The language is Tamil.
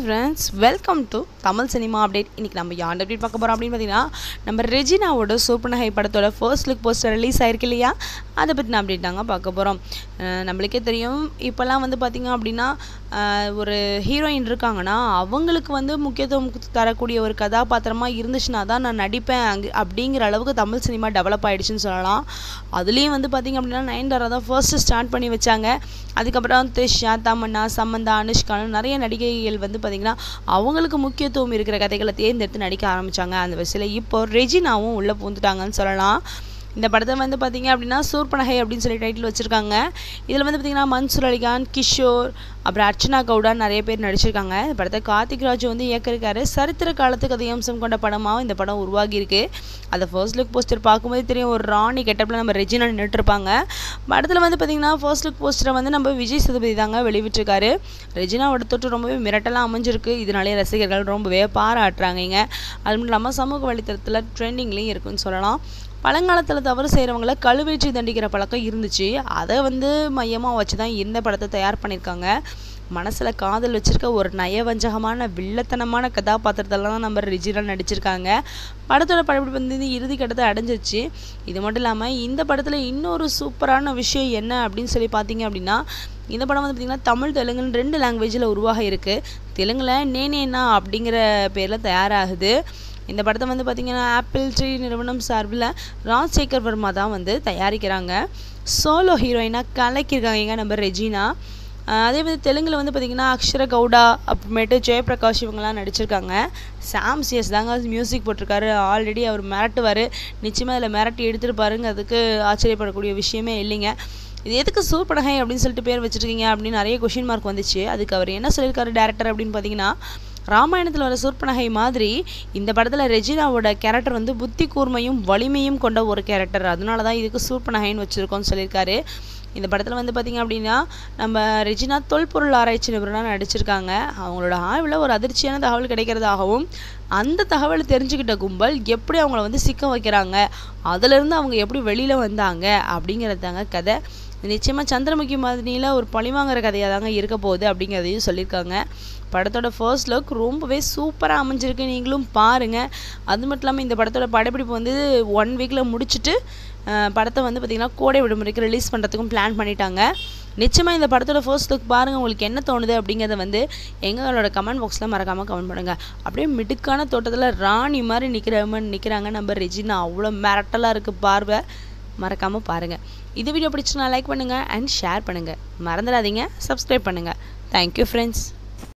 friends welcome to Tamil cinema update இன்றைக்கி நம்ம யார் அப்டேட் பார்க்க போகிறோம் அப்படின்னு பார்த்தீங்கன்னா நம்ம ரெஜினாவோட சூப்பர்நகை படத்தோட ஃபர்ஸ்ட் லுக் போஸ்டர் ரிலீஸ் ஆயிருக்கு இல்லையா அதை பற்றின அப்டேட் தாங்க பார்க்க போகிறோம் நம்மளுக்கே தெரியும் இப்போல்லாம் வந்து பார்த்திங்க அப்படின்னா அஹ், ஒரு ஹீரோயின் இருக்காங்கன்னா அவங்களுக்கு வந்து முக்கியத்துவம் தரக்கூடிய ஒரு கதாபாத்திரமாக இருந்துச்சுன்னா தான் நான் நடிப்பேன் அங்கே அப்படிங்கிற அளவுக்கு தமிழ் சினிமா டெவலப் ஆயிடுச்சுன்னு சொல்லலாம் அதுலேயும் வந்து பார்த்திங்க அப்படின்னா நயன்தாரா தான் ஃபர்ஸ்ட் ஸ்டார்ட் பண்ணி வச்சாங்க அதுக்கப்புறம் த்ரிஷா தமன்னா சமந்தா அனுஷ்கான்னு நிறைய நடிகைகள் வந்து பார்த்திங்கன்னா அவங்களுக்கு முக்கியத்துவம் இருக்கிற கதைகளை தேர்ந்தெடுத்து நடிக்க ஆரம்பித்தாங்க அந்த வயசில் இப்போ ரெஜினாவும் உள்ளே பூந்துட்டாங்கன்னு சொல்லலாம் இந்த படத்தை வந்து பார்த்திங்க அப்படின்னா சூர்பனகை அப்படின்னு சொல்லி டைட்டில் வச்சுருக்காங்க இதில் வந்து பார்த்திங்கன்னா மன்சூர் அலிகான் கிஷோர் அப்புறம் அர்ச்சனா கவுடா நிறைய பேர் நடிச்சிருக்காங்க இந்த படத்தை கார்த்திக் ராஜ் வந்து இயக்கிருக்காரு சரித்திர காலத்து கதையம்சம் கொண்ட படமாக இந்த படம் உருவாகியிருக்கு அதை ஃபர்ஸ்ட் லுக் போஸ்டர் பார்க்கும்போது தெரியும் ஒரு ராணி கெட்டப்பில் நம்ம ரெஜினா நின்றுட்டுருப்பாங்க படத்தில் வந்து பார்த்திங்கன்னா ஃபர்ஸ்ட் லுக் போஸ்டரை வந்து நம்ம விஜய் சேதுபதி தாங்க வெளிவிட்டிருக்காரு ரெஜினாவோட தொட்டு ரொம்பவே மிரட்டலாக அமைஞ்சிருக்கு இதனாலே ரசிகர்கள் ரொம்பவே பாராட்டுறாங்க அது மட்டும் இல்லாமல் சமூக வலைத்தளத்தில் ட்ரெண்டிங்லேயும் இருக்குன்னு சொல்லலாம் பழங்காலத்தில் தவறு செய்கிறவங்கள கழுவேற்றி தண்டிக்கிற பழக்கம் இருந்துச்சு அதை வந்து மையமாக வச்சு தான் இந்த படத்தை தயார் பண்ணியிருக்காங்க மனசில் காதல் வச்சிருக்க ஒரு நயவஞ்சகமான வில்லத்தனமான கதாபாத்திரத்தெல்லாம் தான் நம்ம ரிஜினல் நடிச்சிருக்காங்க படத்தோட படப்பிடிப்பு வந்து இறுதி கட்டத்தை அடைஞ்சிருச்சு இது மட்டும் இல்லாமல் இந்த படத்தில் இன்னொரு சூப்பரான விஷயம் என்ன அப்படின்னு சொல்லி பார்த்தீங்க அப்படின்னா இந்த படம் வந்து பார்த்திங்கன்னா தமிழ் தெலுங்குன்னு ரெண்டு லாங்குவேஜில் உருவாக இருக்குது தெலுங்கில் நேனேனா அப்படிங்கிற பேரில் தயாராகுது இந்த படத்தை வந்து பார்த்திங்கன்னா ஆப்பிள் ட்ரீ நிறுவனம் சார்பில் ராஜசேகர் வர்மா தான் வந்து தயாரிக்கிறாங்க சோலோ ஹீரோயினாக கலக்கியிருக்காங்க நம்ம ரெஜினா ஆஹ் அதே மாதிரி தெலுங்கில் வந்து பார்த்திங்கன்னா அக்ஷர கவுடா அப்புறமேட்டு ஜெயபிரகாஷ் இவங்கெல்லாம் நடிச்சிருக்காங்க சாம் சிஎஸ் தாங்க மியூசிக் போட்டிருக்காரு ஆல்ரெடி அவர் மிரட்டுவார் நிச்சயமாக அதில் மிரட்டி எடுத்துருப்பாருங்க அதுக்கு ஆச்சரியப்படக்கூடிய விஷயமே இல்லைங்க இது எதுக்கு சூப்படகை அப்படின்னு சொல்லிட்டு பேர் வச்சுருக்கீங்க அப்படின்னு நிறைய கொஷின் மார்க் வந்துச்சு அதுக்கு அவர் என்ன சொல்லியிருக்காரு டேரக்டர் அப்படின்னு பார்த்தீங்கன்னா ராமாயணத்தில் வர சூர்பனகை மாதிரி இந்த படத்தில் ரெஜினாவோட கேரக்டர் வந்து புத்தி கூர்மையும் வலிமையும் கொண்ட ஒரு கேரக்டர் அதனால தான் இதுக்கு சூர்பனகைன்னு வச்சுருக்கோம்னு சொல்லியிருக்காரு இந்த படத்தில் வந்து பார்த்திங்க அப்படின்னா நம்ம ரெஜினா தொல்பொருள் ஆராய்ச்சி நிபுணராக நடிச்சிருக்காங்க அவங்களோட ஆய்வில் ஒரு அதிர்ச்சியான தகவல் கிடைக்கிறதாகவும் அந்த தகவலை தெரிஞ்சுக்கிட்ட கும்பல் எப்படி அவங்கள வந்து சிக்க வைக்கிறாங்க அதிலிருந்து அவங்க எப்படி வெளியில் வந்தாங்க அப்படிங்கிறது தாங்க கதை நிச்சயமாக சந்திரமுகி மாதிரியில் ஒரு பழிவாங்கிற கதையாக தாங்க இருக்க போகுது அப்படிங்கிறதையும் சொல்லியிருக்காங்க படத்தோட ஃபர்ஸ்ட் லுக் ரொம்பவே சூப்பராக அமைஞ்சிருக்கு நீங்களும் பாருங்கள் அது மட்டும் இல்லாமல் இந்த படத்தோட படப்பிடிப்பு வந்து ஒன் வீக்கில் முடிச்சுட்டு அஹ், படத்தை வந்து பார்த்திங்கன்னா கோடை விடுமுறைக்கு ரிலீஸ் பண்ணுறதுக்கும் பிளான் பண்ணிட்டாங்க நிச்சயமாக இந்த படத்தோட ஃபர்ஸ்ட் லுக் பாருங்கள் உங்களுக்கு என்ன தோணுது அப்படிங்கிறத வந்து எங்களோட கமெண்ட் பாக்ஸில் மறக்காமல் கமெண்ட் பண்ணுங்கள் அப்படியே மிடுக்கான தோட்டத்தில் ராணி மாதிரி நிற்கிற மாதிரி நிற்கிறாங்க நம்ம ரெஜினா அவ்வளோ மிரட்டலாக இருக்குது பார்வை மறக்காமல் பாருங்கள் இந்த வீடியோ பிடிச்சுன்னா லைக் பண்ணுங்கள் அண்ட் ஷேர் பண்ணுங்கள் மறந்துடாதீங்க சப்ஸ்கிரைப் பண்ணுங்கள் தேங்க்யூ ஃப்ரெண்ட்ஸ்